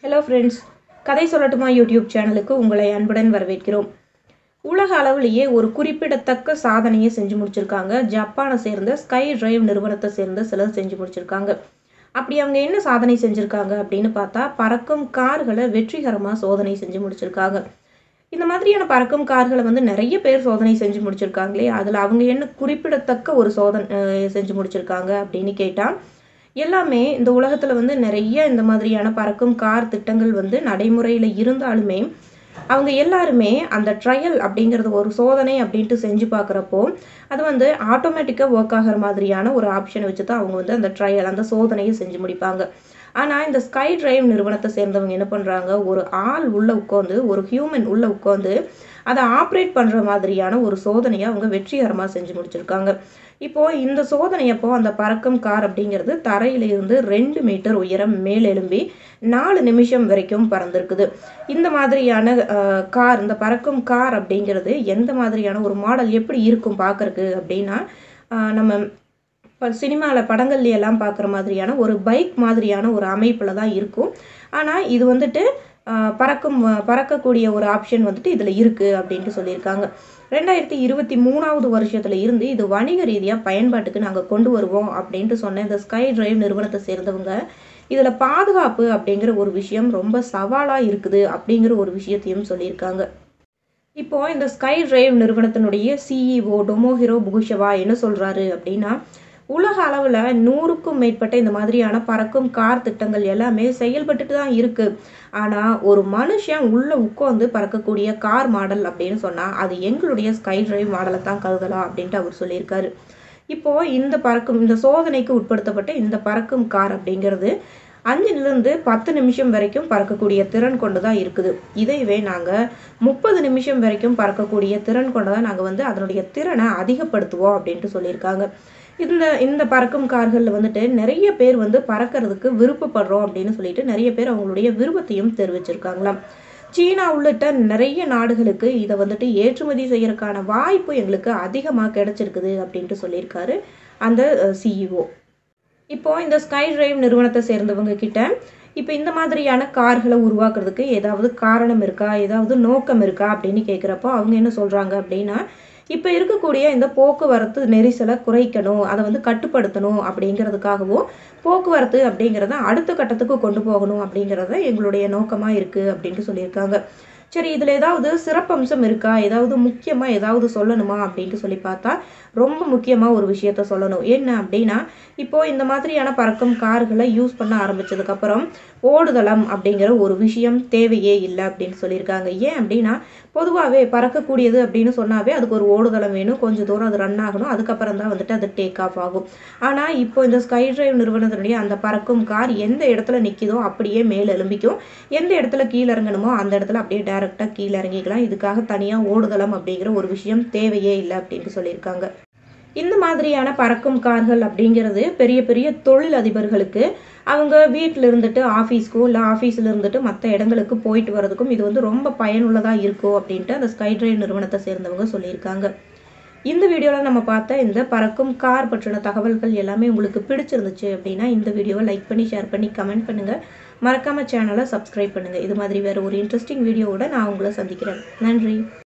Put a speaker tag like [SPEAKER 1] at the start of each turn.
[SPEAKER 1] hello friends கதை சொல்லட்டுமா YouTube சேனலுக்கு உங்களை அன்புடன் வரவேற்கிறோம் உலக அளவிலேயே ஒரு குறிப்பிடத்தக்க சாதனையை செஞ்சு முடிச்சிருக்காங்க ஜப்பானை சேர்ந்த ஸ்கை டிரைவ் நிறுவனத்தை சேர்ந்த சிலர் செஞ்சு முடிச்சிருக்காங்க அப்படி அவங்க என்ன சாதனை செஞ்சுருக்காங்க அப்படின்னு பார்த்தா பறக்கும் கார்களை வெற்றிகரமாக சோதனை செஞ்சு முடிச்சிருக்காங்க இந்த மாதிரியான பறக்கும் கார்களை வந்து நிறைய பேர் சோதனை செஞ்சு முடிச்சிருக்காங்களே அதில் அவங்க என்ன குறிப்பிடத்தக்க ஒரு சோதனை அஹ், செஞ்சு முடிச்சிருக்காங்க அப்படின்னு கேட்டால் எல்லாமே இந்த உலகத்தில் வந்து நிறைய இந்த மாதிரியான பறக்கும் கார் திட்டங்கள் வந்து நடைமுறையில் இருந்தாலுமே அவங்க எல்லாருமே அந்த ட்ரையல் அப்படிங்கிறது ஒரு சோதனை அப்படின்ட்டு செஞ்சு பார்க்குறப்போ அது வந்து ஆட்டோமேட்டிக்காக ஒர்க் ஆகிற மாதிரியான ஒரு ஆப்ஷனை வச்சு தான் அவங்க வந்து அந்த ட்ரையல் அந்த சோதனையை செஞ்சு முடிப்பாங்க ஆனால் இந்த ஸ்கை டிரைவ் நிறுவனத்தை சேர்ந்தவங்க என்ன பண்ணுறாங்க ஒரு ஆள் உள்ளே உட்காந்து ஒரு ஹியூமன் உள்ளே உட்காந்து அதை ஆப்ரேட் பண்ணுற மாதிரியான ஒரு சோதனையை அவங்க வெற்றிகரமாக செஞ்சு முடிச்சிருக்காங்க இப்போது இந்த சோதனையப்போ அந்த பறக்கும் கார் அப்படிங்கிறது தரையிலிருந்து ரெண்டு மீட்டர் உயரம் மேலெலும்பி நாலு நிமிஷம் வரைக்கும் பறந்திருக்குது இந்த மாதிரியான அஹ், கார் இந்த பறக்கும் கார் அப்படிங்கிறது எந்த மாதிரியான ஒரு மாடல் எப்படி இருக்கும் பார்க்கறக்கு அப்படின்னா அஹ், நம்ம இப்போ சினிமாவில் படங்கள்ல எல்லாம் பார்க்குற மாதிரியான ஒரு பைக் மாதிரியான ஒரு அமைப்பில் தான் இருக்கும் ஆனால் இது வந்துட்டு ஆஹ், பறக்கும் பறக்கக்கூடிய ஒரு ஆப்ஷன் வந்துட்டு இதில் இருக்குது அப்படின்ட்டு சொல்லியிருக்காங்க ரெண்டாயிரத்தி இருபத்தி மூணாவது வருஷத்துல இருந்து இது வணிக ரீதியாக பயன்பாட்டுக்கு நாங்கள் கொண்டு வருவோம் அப்படின்ட்டு சொன்ன இந்த ஸ்கை டிரைவ் நிறுவனத்தை சேர்ந்தவங்க இதில் பாதுகாப்பு அப்படிங்கிற ஒரு விஷயம் ரொம்ப சவாலாக இருக்குது அப்படிங்கிற ஒரு விஷயத்தையும் சொல்லியிருக்காங்க இப்போ இந்த ஸ்கை டிரைவ் நிறுவனத்தினுடைய சிஇஓ டொமோஹிரோ புகுஷவா என்ன சொல்றாரு அப்படின்னா உலக அளவில் நூறுக்கும் மேற்பட்ட இந்த மாதிரியான பறக்கும் கார் திட்டங்கள் எல்லாமே செயல்பட்டுட்டு தான் இருக்கு ஆனால் ஒரு மனுஷன் உள்ள உட்காந்து பறக்கக்கூடிய கார் மாடல் அப்படின்னு சொன்னால் அது எங்களுடைய ஸ்கை டிரைவ் மாடலை தான் கருதலாம் அப்படின்ட்டு அவர் சொல்லியிருக்காரு இப்போ இந்த பறக்கும் இந்த சோதனைக்கு உட்படுத்தப்பட்ட இந்த பறக்கும் கார் அப்படிங்கிறது அஞ்சுலேருந்து பத்து நிமிஷம் வரைக்கும் பறக்கக்கூடிய திறன் கொண்டு தான் இருக்குது இதையவே நாங்கள் முப்பது நிமிஷம் வரைக்கும் பறக்கக்கூடிய திறன் கொண்டு தான் நாங்கள் வந்து அதனுடைய திறனை அதிகப்படுத்துவோம் அப்படின்ட்டு சொல்லியிருக்காங்க இந்த இந்த பறக்கும் கார்களில் வந்துட்டு நிறைய பேர் வந்து பறக்கிறதுக்கு விருப்பப்படுறோம் அப்படின்னு சொல்லிட்டு நிறைய பேர் அவங்களுடைய விருப்பத்தையும் தெரிவிச்சிருக்காங்களாம் சீனா உள்ளிட்ட நிறைய நாடுகளுக்கு இதை வந்துட்டு ஏற்றுமதி செய்யறதுக்கான வாய்ப்பு எங்களுக்கு அதிகமாக கிடைச்சிருக்குது அப்படின்ட்டு சொல்லியிருக்காரு அந்த சிஇஓ இப்போ இந்த ஸ்கை டிரைவ் நிறுவனத்தை சேர்ந்தவங்க கிட்ட இப்போ இந்த மாதிரியான கார்களை உருவாக்குறதுக்கு ஏதாவது காரணம் இருக்கா ஏதாவது நோக்கம் இருக்கா அப்படின்னு கேட்குறப்போ அவங்க என்ன சொல்கிறாங்க அப்படின்னா இப்போ இருக்கக்கூடிய இந்த போக்குவரத்து நெரிசலை குறைக்கணும் அதை வந்து கட்டுப்படுத்தணும் அப்படிங்கிறதுக்காகவும் போக்குவரத்து அப்படிங்கிறத அடுத்த கட்டத்துக்கு கொண்டு போகணும் அப்படிங்கிறத எங்களுடைய நோக்கமாக இருக்குது அப்படின்ட்டு சொல்லியிருக்காங்க சரி இதில் ஏதாவது சிறப்பம்சம் இருக்கா ஏதாவது முக்கியமாக ஏதாவது சொல்லணுமா அப்படின்ட்டு சொல்லி பார்த்தா ரொம்ப முக்கியமாக ஒரு விஷயத்த சொல்லணும் என்ன அப்படின்னா இப்போது இந்த மாதிரியான பறக்கும் கார்களை யூஸ் பண்ண ஆரம்பிச்சதுக்கப்புறம் ஓடுதளம் அப்படிங்கிற ஒரு விஷயம் தேவையே இல்லை அப்படின்னு சொல்லியிருக்காங்க ஏன் அப்படின்னா பொதுவாகவே பறக்கக்கூடியது அப்படின்னு சொன்னாவே அதுக்கு ஒரு ஓடுதளம் வேணும் கொஞ்சம் தூரம் அது ரன் ஆகணும் அதுக்கப்புறம் தான் வந்துட்டு அது டேக் ஆஃப் ஆகும் ஆனால் இப்போ இந்த ஸ்கை டிரைவ் நிறுவனத்தினுடைய அந்த பறக்கும் கார் எந்த இடத்துல நிற்கிதோ அப்படியே மேலே எலும்பிக்கும் எந்த இடத்துல கீழே இறங்கணுமோ அந்த இடத்துல அப்படியே டைரெக்டாக கீழே இறங்கிக்கலாம் இதுக்காக தனியாக ஓடுதளம் அப்படிங்கிற ஒரு விஷயம் தேவையே இல்லை அப்படின்ட்டு சொல்லியிருக்காங்க இந்த மாதிரியான பறக்கும் கார்கள் அப்படிங்கிறது பெரிய பெரிய தொழில் அதிபர்களுக்கு அவங்க வீட்டில் இருந்துட்டு ஆஃபீஸ்க்கோ இல்லை ஆஃபீஸில் இருந்துட்டு மற்ற இடங்களுக்கு போயிட்டு வரதுக்கும் இது வந்து ரொம்ப பயனுள்ளதாக இருக்கும் அப்படின்ட்டு அந்த ஸ்கை டிரைவ் நிறுவனத்தை சேர்ந்தவங்க சொல்லியிருக்காங்க இந்த வீடியோவில் நம்ம பார்த்த இந்த பறக்கும் கார் பற்றின தகவல்கள் எல்லாமே உங்களுக்கு பிடிச்சிருந்துச்சு அப்படின்னா இந்த வீடியோவை லைக் பண்ணி ஷேர் பண்ணி கமெண்ட் பண்ணுங்கள் மறக்காமல் சேனலை சப்ஸ்கிரைப் பண்ணுங்கள் இது மாதிரி வேறு ஒரு இன்ட்ரெஸ்டிங் வீடியோவோட நான் உங்களை சந்திக்கிறேன் நன்றி